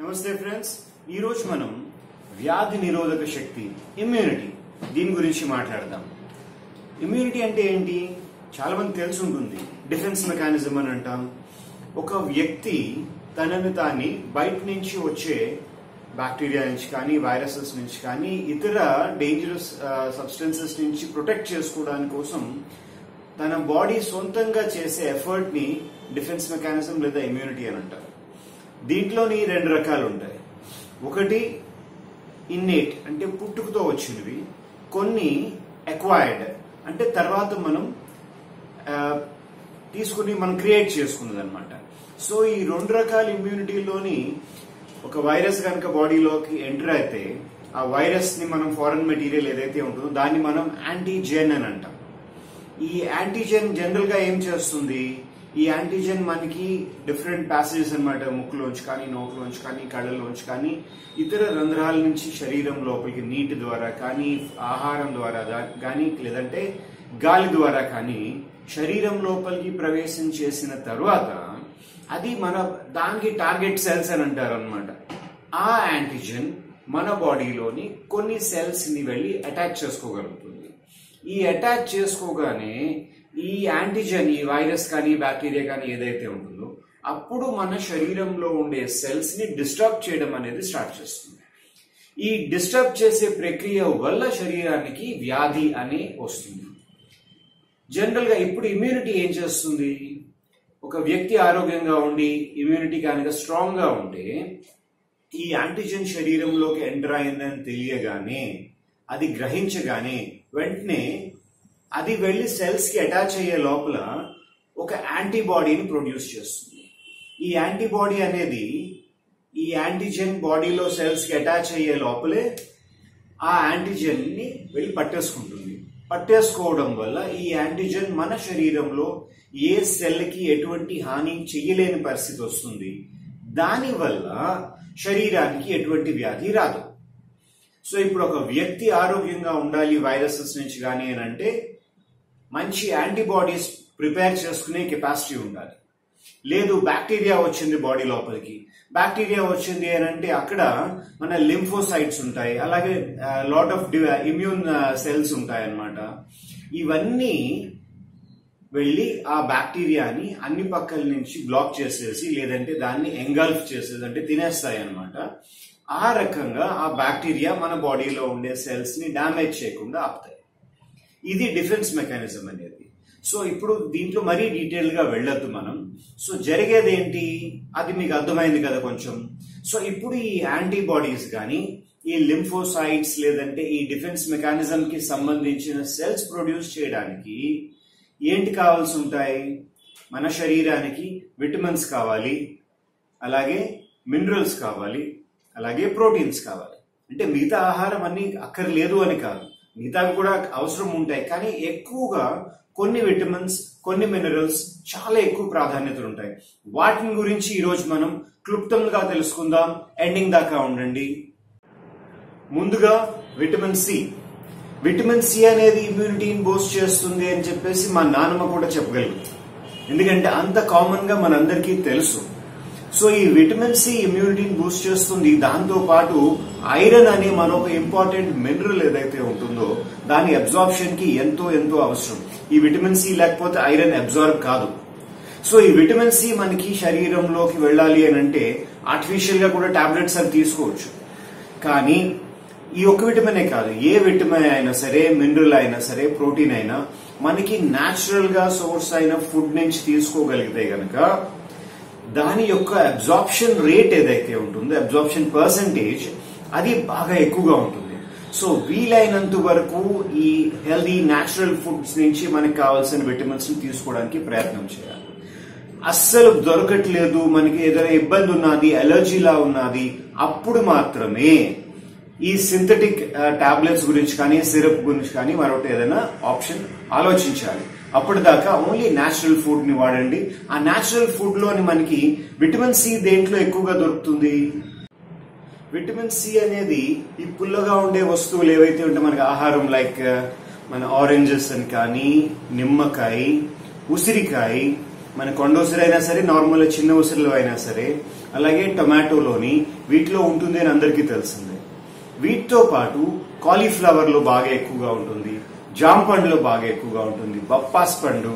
నమస్తే ఫ్రెండ్స్ ఈ రోజు మనం వ్యాధి నిరోధక శక్తి ఇమ్యూనిటీ దీని గురించి మాట్లాడదాం ఇమ్యూనిటీ అంటే ఏంటి చాలా మంది తెలిసి ఉంటుంది డిఫెన్స్ మెకానిజం అని అంటాం ఒక వ్యక్తి తనని తాన్ని బయట నుంచి వచ్చే బ్యాక్టీరియా నుంచి కానీ వైరసెస్ నుంచి కానీ ఇతర డేంజరస్ సబ్స్టెన్సెస్ నుంచి ప్రొటెక్ట్ చేసుకోవడానికి కోసం తన బాడీ సొంతంగా చేసే ఎఫర్ట్ ని డిఫెన్స్ మెకానిజం లేదా ఇమ్యూనిటీ అని అంటారు దీంట్లోని రెండు రకాలు ఉంటాయి ఒకటి ఇన్నేట్ అంటే పుట్టుకతో వచ్చినవి కొన్ని ఎక్వైర్డ్ అంటే తర్వాత మనం ఆ, తీసుకుని మనం క్రియేట్ చేసుకున్నది అనమాట సో ఈ రెండు రకాల ఇమ్యూనిటీలోని ఒక వైరస్ కనుక బాడీలోకి ఎంటర్ అయితే ఆ వైరస్ ని మనం ఫారెన్ మెటీరియల్ ఏదైతే ఉంటుందో దాన్ని మనం యాంటీజెన్ అని అంటాం ఈ యాంటీజెన్ జనరల్ గా ఏం చేస్తుంది ఈ యాంటీజెన్ మనకి డిఫరెంట్ ప్యాసేజెస్ అన్నమాట ముక్కులోంచి కానీ నోట్లోంచి కానీ కళ్ళలోంచి కానీ ఇతర రంధ్రాల నుంచి శరీరం లోపలికి నీటి ద్వారా కానీ ఆహారం ద్వారా దా- కానీ లేదంటే గాలి ద్వారా కానీ శరీరం లోపలికి ప్రవేశం చేసిన తర్వాత అది మన దానికి టార్గెట్ సెల్స్ అని అంటారు అనమాట ఆ యాంటీజెన్ మన బాడీలోని కొన్ని సెల్స్ ని వెళ్ళి అటాక్ చేసుకోగలుగుతుంది ఈ అటాక్ చేసుకోగానే ఈ యాంటీజెన్ ఈ వైరస్ కానీ బ్యాక్టీరియా కానీ ఏదైతే ఉంటుందో అప్పుడు మన శరీరంలో ఉండే సెల్స్ ని డిస్టర్బ్ చేయడం అనేది స్టార్ట్ చేస్తుంది ఈ డిస్టర్బ్ చేసే ప్రక్రియ వల్ల శరీరానికి వ్యాధి అనే వస్తుంది జనరల్ గా ఇప్పుడు ఇమ్యూనిటీ ఏం చేస్తుంది ఒక వ్యక్తి ఆరోగ్యంగా ఉండి ఇమ్యూనిటీ కనుక స్ట్రాంగ్ గా ఉంటే ఈ యాంటీజెన్ శరీరంలోకి ఎంటర్ అయిందని తెలియగానే అది గ్రహించగానే వెంటనే అది వెళ్లి సెల్స్ కి అటాచ్ అయ్యే లోపల ఒక యాంటీబాడీని ప్రొడ్యూస్ చేస్తుంది ఈ యాంటీబాడీ అనేది ఈ యాంటీజెన్ బాడీలో సెల్స్ కి అటాచ్ అయ్యే లోపలే ఆ యాంటీజెన్ ని వెళ్ళి పట్టేసుకుంటుంది పట్టేసుకోవడం వల్ల ఈ యాంటీజెన్ మన శరీరంలో ఏ సెల్ కి ఎటువంటి హాని చెయ్యలేని పరిస్థితి వస్తుంది దానివల్ల శరీరానికి ఎటువంటి వ్యాధి రాదు సో ఇప్పుడు ఒక వ్యక్తి ఆరోగ్యంగా ఉండాలి వైరసెస్ నుంచి కానీ అని అంటే మంచి యాంటీబాడీస్ ప్రిపేర్ చేసుకునే కెపాసిటీ ఉండాలి లేదు బ్యాక్టీరియా వచ్చింది బాడీ లోపలికి బ్యాక్టీరియా వచ్చింది అని అంటే అక్కడ మన లింఫోసైట్స్ ఉంటాయి అలాగే లాట్ ఆఫ్ ఇమ్యూన్ సెల్స్ ఉంటాయి అన్నమాట ఇవన్నీ వెళ్ళి ఆ బ్యాక్టీరియాని అన్ని పక్కల నుంచి బ్లాక్ చేసేసి లేదంటే దాన్ని ఎంగల్ఫ్ చేసేసి అంటే తినేస్తాయి అన్నమాట ఆ రకంగా ఆ బ్యాక్టీరియా మన బాడీలో ఉండే సెల్స్ ని డ్యామేజ్ చేయకుండా ఆపుతాయి ఇది డిఫెన్స్ మెకానిజం అనేది సో ఇప్పుడు దీంట్లో మరీ డీటెయిల్ గా వెళ్ళొద్దు మనం సో జరిగేది ఏంటి అది మీకు అర్థమైంది కదా కొంచెం సో ఇప్పుడు ఈ యాంటీబాడీస్ కానీ ఈ లింఫోసైట్స్ లేదంటే ఈ డిఫెన్స్ మెకానిజం కి సంబంధించిన సెల్స్ ప్రొడ్యూస్ చేయడానికి ఏంటి కావాల్సి ఉంటాయి మన శరీరానికి విటమిన్స్ కావాలి అలాగే మినరల్స్ కావాలి అలాగే ప్రోటీన్స్ కావాలి అంటే మిగతా ఆహారం అన్ని అక్కర్లేదు అని కాదు మిగతావి కూడా అవసరం ఉంటాయి కానీ ఎక్కువగా కొన్ని విటమిన్స్ కొన్ని మినరల్స్ చాలా ఎక్కువ ప్రాధాన్యతలు ఉంటాయి వాటిని గురించి ఈరోజు మనం క్లుప్తంగా తెలుసుకుందాం ఎండింగ్ దాకా ఉండండి ముందుగా విటమిన్ సి విటమిన్ సి అనేది ఇమ్యూనిటీని బూస్ట్ చేస్తుంది అని చెప్పేసి మా నాన్నమ్మ కూడా చెప్పగలరు ఎందుకంటే అంత కామన్ గా మనందరికీ తెలుసు సో ఈ విటమిన్ సి ఇమ్యూనిటీని బూస్ట్ చేస్తుంది దాంతో పాటు ఐరన్ అనే మరొక ఇంపార్టెంట్ మినరల్ ఏదైతే ఉంటుందో దాని అబ్జార్ప్షన్ కి ఎంతో ఎంతో అవసరం ఈ విటమిన్ సి లేకపోతే ఐరన్ అబ్జార్బ్ కాదు సో ఈ విటమిన్ సి మనకి శరీరంలోకి వెళ్ళాలి అని అంటే ఆర్టిఫిషియల్ గా కూడా టాబ్లెట్స్ అవి తీసుకోవచ్చు కానీ ఈ ఒక్క విటమినే కాదు ఏ విటమిన్ అయినా సరే మినరల్ అయినా సరే ప్రోటీన్ అయినా మనకి న్యాచురల్ గా సోర్స్ అయిన ఫుడ్ నుంచి తీసుకోగలిగితే గనక దాని యొక్క అబ్జార్ప్షన్ రేట్ ఏదైతే ఉంటుందో అబ్జార్ప్షన్ పర్సంటేజ్ అది బాగా ఎక్కువగా ఉంటుంది సో వీలైనంత వరకు ఈ హెల్దీ న్యాచురల్ ఫుడ్స్ నుంచి మనకి కావాల్సిన విటమిన్స్ ని తీసుకోవడానికి ప్రయత్నం చేయాలి అస్సలు దొరకట్లేదు మనకి ఏదైనా ఇబ్బంది ఉన్నది అలర్జీలా ఉన్నది అప్పుడు మాత్రమే ఈ సింథటిక్ టాబ్లెట్స్ గురించి కానీ సిరప్ గురించి కానీ మరొకటి ఏదైనా ఆప్షన్ ఆలోచించాలి అప్పటిదాకా ఓన్లీ న్యాచురల్ ఫుడ్ ని వాడండి ఆ న్యాచురల్ ఫుడ్ లోని మనకి విటమిన్ సి దేంట్లో ఎక్కువగా దొరుకుతుంది విటమిన్ సి అనేది ఈ పుల్లగా ఉండే వస్తువులు ఏవైతే ఉంటే మనకి ఆహారం లైక్ మన ఆరెంజెస్ అని కానీ నిమ్మకాయ ఉసిరికాయ మన కొండ ఉసిరి అయినా సరే నార్మల్ చిన్న ఉసిరిలో అయినా సరే అలాగే టొమాటోలోని వీటిలో ఉంటుంది అని అందరికీ తెలిసిందే వీటితో పాటు కాలీఫ్లవర్ లో బాగా ఎక్కువగా ఉంటుంది జామ్ పండులో బాగా ఎక్కువగా ఉంటుంది బప్పాస్ పండు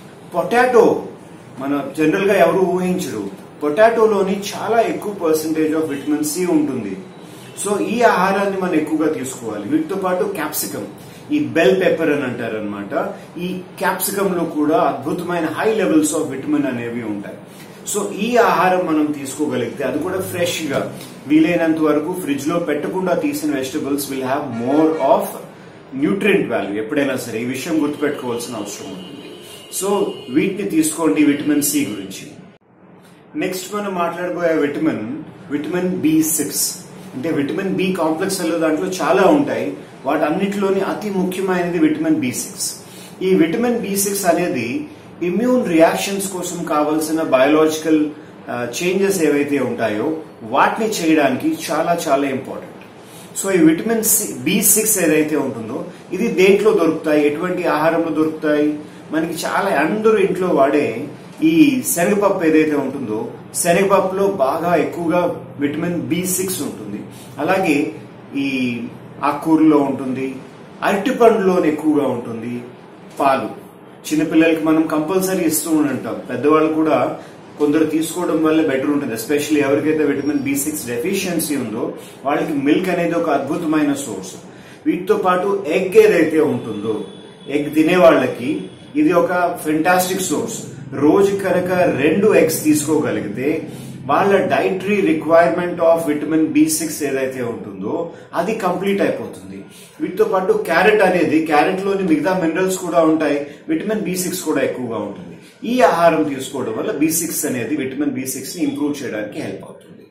పొటాటో మన జనరల్ గా ఎవరు ఊహించరు పొటాటోలోని చాలా ఎక్కువ పర్సంటేజ్ ఆఫ్ విటమిన్ సి ఉంటుంది సో ఈ ఆహారాన్ని మనం ఎక్కువగా తీసుకోవాలి వీటితో పాటు క్యాప్సికం ఈ బెల్ పెప్పర్ అని అంటారు అనమాట ఈ క్యాప్సికం లో కూడా అద్భుతమైన హై లెవెల్స్ ఆఫ్ విటమిన్ అనేవి ఉంటాయి సో ఈ ఆహారం మనం తీసుకోగలిగితే అది కూడా ఫ్రెష్ గా వీలైనంత వరకు ఫ్రిడ్జ్ లో పెట్టకుండా తీసిన vegetables will have more of nutrient value ఎప్పుడైనా సరే ఈ విషయం గుర్తుపెట్టుకోవాల్సిన అవసరం ఉంటుంది సో వీటిని తీసుకోండి విటమిన్ సి గురించి నెక్స్ట్ మనం మాట్లాడబోయే విటమిన్ విటమిన్ బి సిక్స్ అంటే విటమిన్ బి కాంప్లెక్స్ అల్లో దాంట్లో చాలా ఉంటాయి వాటన్నిటిలోని అతి ముఖ్యమైనది విటమిన్ బి సిక్స్ ఈ విటమిన్ బి సిక్స్ అనేది ఇమ్యూన్ రియాక్షన్స్ కోసం కావలసిన బయోలాజికల్ చేంజెస్ ఏవైతే ఉంటాయో వాటిని చేయడానికి చాలా చాలా ఇంపార్టెంట్ సో ఈ విటమిన్ బి సిక్స్ ఏదైతే ఉంటుందో ఇది దేంట్లో దొరుకుతాయి ఎటువంటి ఆహారంలో దొరుకుతాయి మనకి చాలా అందరూ ఇంట్లో వాడే ఈ శనగపప్పు ఏదైతే ఉంటుందో శనగపప్పులో బాగా ఎక్కువగా విటమిన్ బి సిక్స్ ఉంటుంది అలాగే ఈ ఆకుకూరలో ఉంటుంది అరటిపండులో ఎక్కువగా ఉంటుంది పాలు చిన్నపిల్లలకి మనం కంపల్సరీ ఇస్తూ ఉంటాం పెద్దవాళ్ళు కూడా కొందరు తీసుకోవడం వల్ల బెటర్ ఉంటుంది ఎస్పెషల్లీ ఎవరికైతే విటమిన్ బి సిక్స్ డెఫిషియన్సీ ఉందో వాళ్ళకి మిల్క్ అనేది ఒక అద్భుతమైన సోర్స్ వీటితో పాటు ఎగ్ ఏదైతే ఉంటుందో ఎగ్ తినే వాళ్ళకి ఇది ఒక ఫెంటాస్టిక్ సోర్స్ రోజు కనుక రెండు ఎగ్స్ తీసుకోగలిగితే వాళ్ళ dietary requirement of vitamin B six ఏదైతే ఉంటుందో అది కంప్లీట్ అయిపోతుంది వీటితో పాటు క్యారెట్ అనేది క్యారెట్ లోని మిగతా మినరల్స్ కూడా ఉంటాయి విటమిన్ బి సిక్స్ కూడా ఎక్కువగా ఉంటుంది ఈ ఆహారం తీసుకోవడం వల్ల బి సిక్స్ అనేది విటమిన్ బి సిక్స్ ని ఇంప్రూవ్ చేయడానికి హెల్ప్ అవుతుంది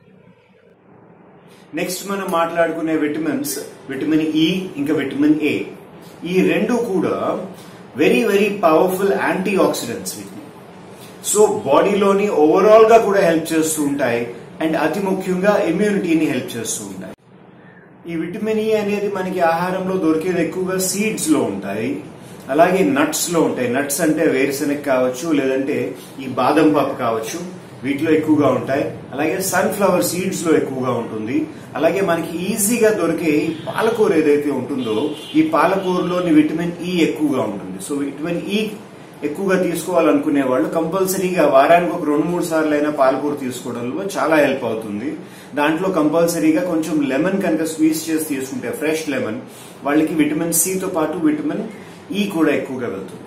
నెక్స్ట్ మనం మాట్లాడుకునే విటమిన్స్ విటమిన్ ఇ ఇంకా విటమిన్ ఏ ఈ రెండు కూడా very very powerful antioxidants వీటిని సో బాడీలోని ఓవరాల్ గా కూడా హెల్ప్ చేస్తూ ఉంటాయి అండ్ అతి ముఖ్యంగా ఇమ్యూనిటీని హెల్ప్ చేస్తూ ఉంటాయి ఈ విటమిన్ ఈ అనేది మనకి ఆహారంలో దొరికేది ఎక్కువగా సీడ్స్ లో ఉంటాయి అలాగే నట్స్ లో ఉంటాయి నట్స్ అంటే వేరుశెనగ కావచ్చు లేదంటే ఈ బాదం పప్పు కావచ్చు వీటిలో ఎక్కువగా ఉంటాయి అలాగే సన్ఫ్లవర్ సీడ్స్ లో ఎక్కువగా ఉంటుంది అలాగే మనకి ఈజీగా దొరికే ఈ పాలకూర ఏదైతే ఉంటుందో ఈ పాలకూరలోని విటమిన్ ఈ ఎక్కువగా ఉంటుంది సో విటమిన్ ఈ ఎక్కువగా తీసుకోవాలనుకునే వాళ్ళు కంపల్సరీగా వారానికి ఒక రెండు మూడు సార్లు అయినా పాలకూర తీసుకోవడంలో చాలా హెల్ప్ అవుతుంది దాంట్లో కంపల్సరీగా కొంచెం లెమన్ కనుక స్వీజ్ చేసి తీసుకుంటే ఫ్రెష్ లెమన్ వాళ్ళకి విటమిన్ సితో పాటు విటమిన్ ఈ కూడా ఎక్కువగా వెళ్తుంది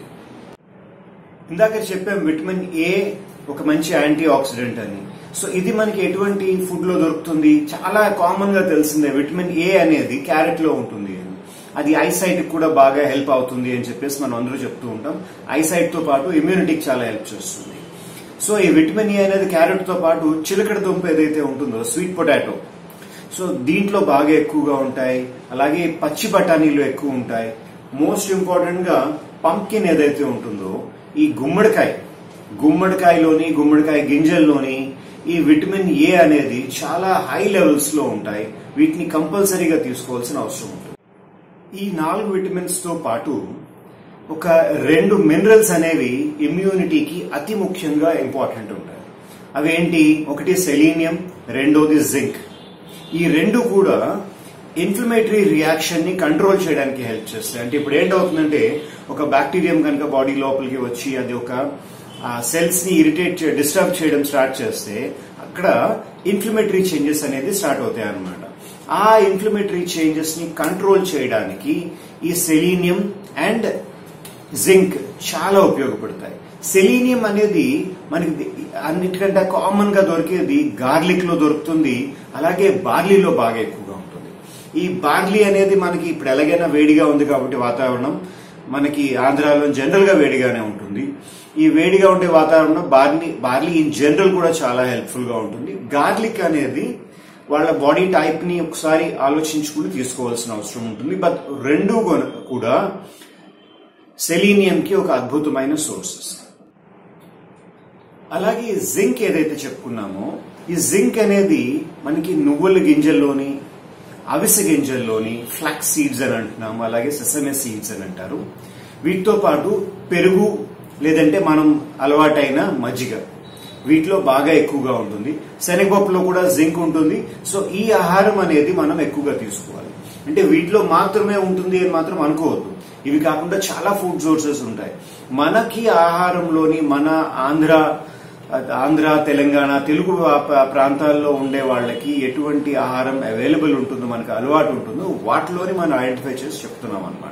ఇందాక చెప్పాం విటమిన్ ఏ ఒక మంచి యాంటీ ఆక్సిడెంట్ అని సో ఇది మనకి ఎటువంటి ఫుడ్ లో దొరుకుతుంది చాలా కామన్ గా తెలిసిందే విటమిన్ ఏ అనేది క్యారెట్ లో ఉంటుంది అని అది ఐసైట్ కూడా బాగా హెల్ప్ అవుతుంది అని చెప్పేసి మనం అందరూ చెప్తూ ఉంటాం ఐసైట్ తో పాటు ఇమ్యూనిటీకి చాలా హెల్ప్ చేస్తుంది సో ఈ విటమిన్ ఏ అనేది క్యారెట్ తో పాటు చిలకడ దుంప ఏదైతే ఉంటుందో స్వీట్ పొటాటో సో దీంట్లో బాగా ఎక్కువగా ఉంటాయి అలాగే పచ్చి బఠానీలు ఎక్కువ ఉంటాయి మోస్ట్ ఇంపార్టెంట్ గా పంకిన్ ఏదైతే ఉంటుందో ఈ గుమ్మడికాయ గుమ్మడికాయలోని గుమ్మడికాయ గింజల్లోని ఈ విటమిన్ ఏ అనేది చాలా హై లెవెల్స్ లో ఉంటాయి వీటిని కంపల్సరీగా తీసుకోవాల్సిన అవసరం ఉంటుంది ఈ నాలుగు విటమిన్స్ తో పాటు ఒక రెండు మినరల్స్ అనేవి ఇమ్యూనిటీకి అతి ముఖ్యంగా ఇంపార్టెంట్ ఉంటాయి అవేంటి ఒకటి సెలీనియం రెండోది జింక్ ఈ రెండు కూడా ఇన్ఫ్లమేటరీ రియాక్షన్ ని కంట్రోల్ చేయడానికి హెల్ప్ చేస్తాయి అంటే ఇప్పుడు ఏంటవుతుందంటే ఒక బ్యాక్టీరియం కనుక బాడీ లోపలికి వచ్చి అది ఒక సెల్స్ ని ఇరిటేట్ డిస్టర్బ్ చేయడం స్టార్ట్ చేస్తే అక్కడ ఇన్ఫ్లమేటరీ చేంజెస్ అనేది స్టార్ట్ అవుతాయి అన్నమాట ఆ ఇన్ఫ్లమేటరీ చేంజెస్ ని కంట్రోల్ చేయడానికి ఈ సెలీనియం అండ్ జింక్ చాలా ఉపయోగపడతాయి సెలీనియం అనేది మనకి అన్నిటికంటే కామన్ గా దొరికేది గార్లిక్ లో దొరుకుతుంది అలాగే బార్లీలో బాగా ఎక్కువగా ఉంటుంది ఈ బార్లీ అనేది మనకి ఇప్పుడు ఎలాగైనా వేడిగా ఉంది కాబట్టి వాతావరణం మనకి ఆంధ్రాలో జనరల్ గా వేడిగానే ఉంటుంది ఈ వేడిగా ఉండే వాతావరణం బార్లీ బార్లీ ఇన్ జనరల్ కూడా చాలా హెల్ప్ఫుల్ గా ఉంటుంది గార్లిక్ అనేది వాళ్ళ బాడీ టైప్ ని ఒకసారి ఆలోచించుకుని తీసుకోవాల్సిన అవసరం ఉంటుంది బట్ రెండు కూడా సెలీనియం కి ఒక అద్భుతమైన సోర్సెస్ అలాగే జింక్ ఏదైతే చెప్పుకున్నామో ఈ జింక్ అనేది మనకి నువ్వుల గింజల్లోని అవిసె గింజల్లోని ఫ్లాక్స్ సీడ్స్ అని అంటున్నాము అలాగే సెసమే సీడ్స్ అని అంటారు వీటితో పాటు పెరుగు లేదంటే మనం అలవాటైన మజ్జిగ వీటిలో బాగా ఎక్కువగా ఉంటుంది శనగపప్పులో కూడా జింక్ ఉంటుంది సో ఈ ఆహారం అనేది మనం ఎక్కువగా తీసుకోవాలి అంటే వీటిలో మాత్రమే ఉంటుంది అని మాత్రం అనుకోవద్దు ఇవి కాకుండా చాలా ఫుడ్ సోర్సెస్ ఉంటాయి మనకి ఆహారంలోని మన ఆంధ్ర ఆంధ్ర తెలంగాణ తెలుగు ప- ప్రాంతాల్లో ఉండే వాళ్ళకి ఎటువంటి ఆహారం అవైలబుల్ ఉంటుందో మనకు అలవాటు ఉంటుందో వాటిలోని మనం ఐడెంటిఫై చేసి చెప్తున్నాం అనమాట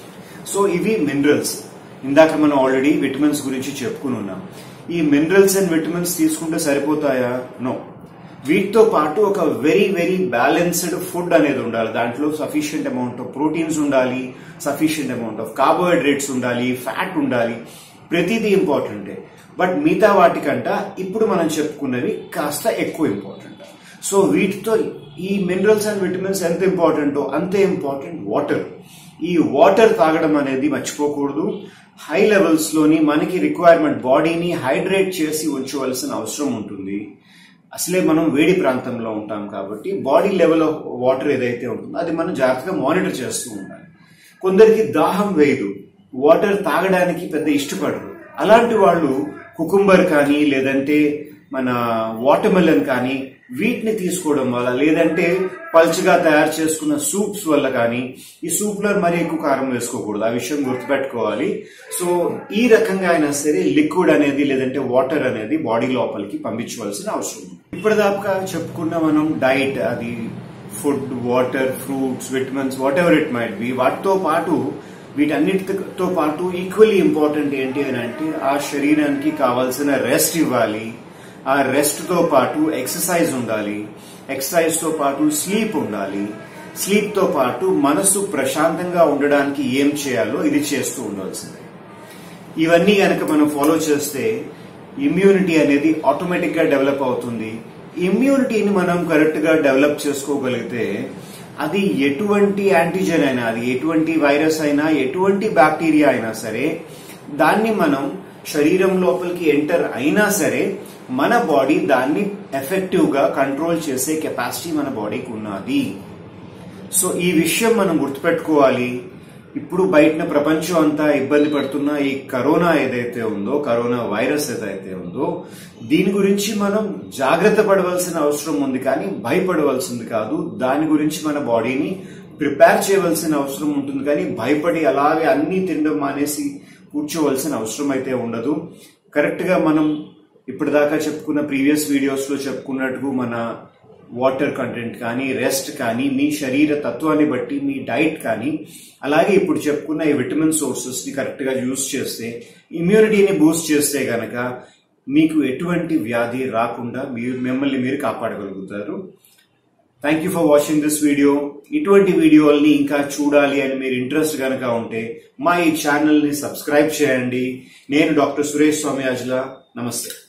సో ఇవి మినరల్స్ ఇందాక మనం ఆల్రెడీ విటమిన్స్ గురించి చెప్పుకుని ఉన్నాం ఈ మినరల్స్ అండ్ విటమిన్స్ తీసుకుంటే సరిపోతాయా నో వీటితో పాటు ఒక వెరీ వెరీ బ్యాలెన్స్డ్ ఫుడ్ అనేది ఉండాలి దాంట్లో సఫిషియంట్ అమౌంట్ ఆఫ్ ప్రోటీన్స్ ఉండాలి సఫిషియంట్ అమౌంట్ ఆఫ్ కార్బోహైడ్రేట్స్ ఉండాలి ఫ్యాట్ ఉండాలి ప్రతిదీ ఇంపార్టెంటే బట్ మిగతా వాటికంట ఇప్పుడు మనం చెప్పుకున్నవి కాస్త ఎక్కువ ఇంపార్టెంట్ సో వీటితో ఈ మినరల్స్ అండ్ విటమిన్స్ ఎంత ఇంపార్టెంటో అంతే ఇంపార్టెంట్ వాటర్ ఈ వాటర్ తాగడం అనేది మర్చిపోకూడదు హై లెవెల్స్ లోని మనకి రిక్వైర్మెంట్ బాడీని హైడ్రేట్ చేసి ఉంచవలసిన అవసరం ఉంటుంది అసలే మనం వేడి ప్రాంతంలో ఉంటాం కాబట్టి బాడీ లెవెల్ ఆఫ్ వాటర్ ఏదైతే ఉంటుందో అది మనం జాగ్రత్తగా మానిటర్ చేస్తూ ఉండాలి కొందరికి దాహం వేయదు వాటర్ తాగడానికి పెద్ద ఇష్టపడరు అలాంటి వాళ్ళు కుకుంబర్ కానీ లేదంటే మన వాటర్ మెలన్ కానీ వీటిని తీసుకోవడం వల్ల లేదంటే పల్చగా తయారు చేసుకున్న సూప్స్ వల్ల కానీ ఈ సూప్ లో మరి ఎక్కువ కారం వేసుకోకూడదు ఆ విషయం గుర్తుపెట్టుకోవాలి సో ఈ రకంగా అయినా సరే లిక్విడ్ అనేది లేదంటే వాటర్ అనేది బాడీ లోపలికి పంపించవలసిన అవసరం ఉంది ఇప్పటిదాకా చెప్పుకున్న మనం డైట్ అది food water fruits vitamins whatever it might be వాటితో పాటు వీటన్నిటితో పాటు ఈక్వల్లీ ఇంపార్టెంట్ ఏంటి అని అంటే ఆ శరీరానికి కావాల్సిన రెస్ట్ ఇవ్వాలి ఆ రెస్ట్ తో పాటు ఎక్సర్సైజ్ ఉండాలి ఎక్సర్సైజ్ తో పాటు స్లీప్ ఉండాలి స్లీప్ తో పాటు మనసు ప్రశాంతంగా ఉండడానికి ఏం చేయాలో ఇది చేస్తూ ఉండాల్సిందే ఇవన్నీ కనుక మనం ఫాలో చేస్తే ఇమ్యూనిటీ అనేది ఆటోమేటిక్ గా డెవలప్ అవుతుంది ఇమ్యూనిటీని మనం కరెక్ట్ గా డెవలప్ చేసుకోగలిగితే అది ఎటువంటి యాంటీజెన్ అయినా అది ఎటువంటి వైరస్ అయినా ఎటువంటి బ్యాక్టీరియా అయినా సరే దాన్ని మనం శరీరం లోపలికి ఎంటర్ అయినా సరే మన బాడీ దాన్ని ఎఫెక్టివ్ గా కంట్రోల్ చేసే కెపాసిటీ మన బాడీకి ఉన్నది సో ఈ విషయం మనం గుర్తుపెట్టుకోవాలి ఇప్పుడు బయటన ప్రపంచం అంతా ఇబ్బంది పడుతున్న ఈ కరోనా ఏదైతే ఉందో కరోనా వైరస్ ఏదైతే ఉందో దీని గురించి మనం జాగ్రత్త పడవలసిన అవసరం ఉంది కానీ భయపడవలసింది కాదు దాని గురించి మన బాడీని ప్రిపేర్ చేయవలసిన అవసరం ఉంటుంది కానీ భయపడి అలాగే అన్ని తినడం మానేసి కూర్చోవలసిన అవసరం అయితే ఉండదు కరెక్ట్ గా మనం ఇప్పటిదాకా చెప్పుకున్న ప్రీవియస్ వీడియోస్ లో చెప్పుకున్నట్టు మన వాటర్ కంటెంట్ కానీ రెస్ట్ కానీ మీ శరీర తత్వాన్ని బట్టి మీ డైట్ కానీ అలాగే ఇప్పుడు చెప్పుకున్న ఈ విటమిన్ సోర్సెస్ ని కరెక్ట్ గా యూజ్ చేస్తే ఇమ్యూనిటీని బూస్ట్ చేస్తే గనక మీకు ఎటువంటి వ్యాధి రాకుండా మీరు మిమ్మల్ని మీరు కాపాడగలుగుతారు thank you for watching this video ఇటువంటి వీడియోల్ని ఇంకా చూడాలి అని మీరు ఇంట్రెస్ట్ కనుక ఉంటే మా ఈ ఛానల్ ని సబ్స్క్రైబ్ చేయండి నేను డాక్టర్ సురేష్ స్వామి అజ్లా నమస్తే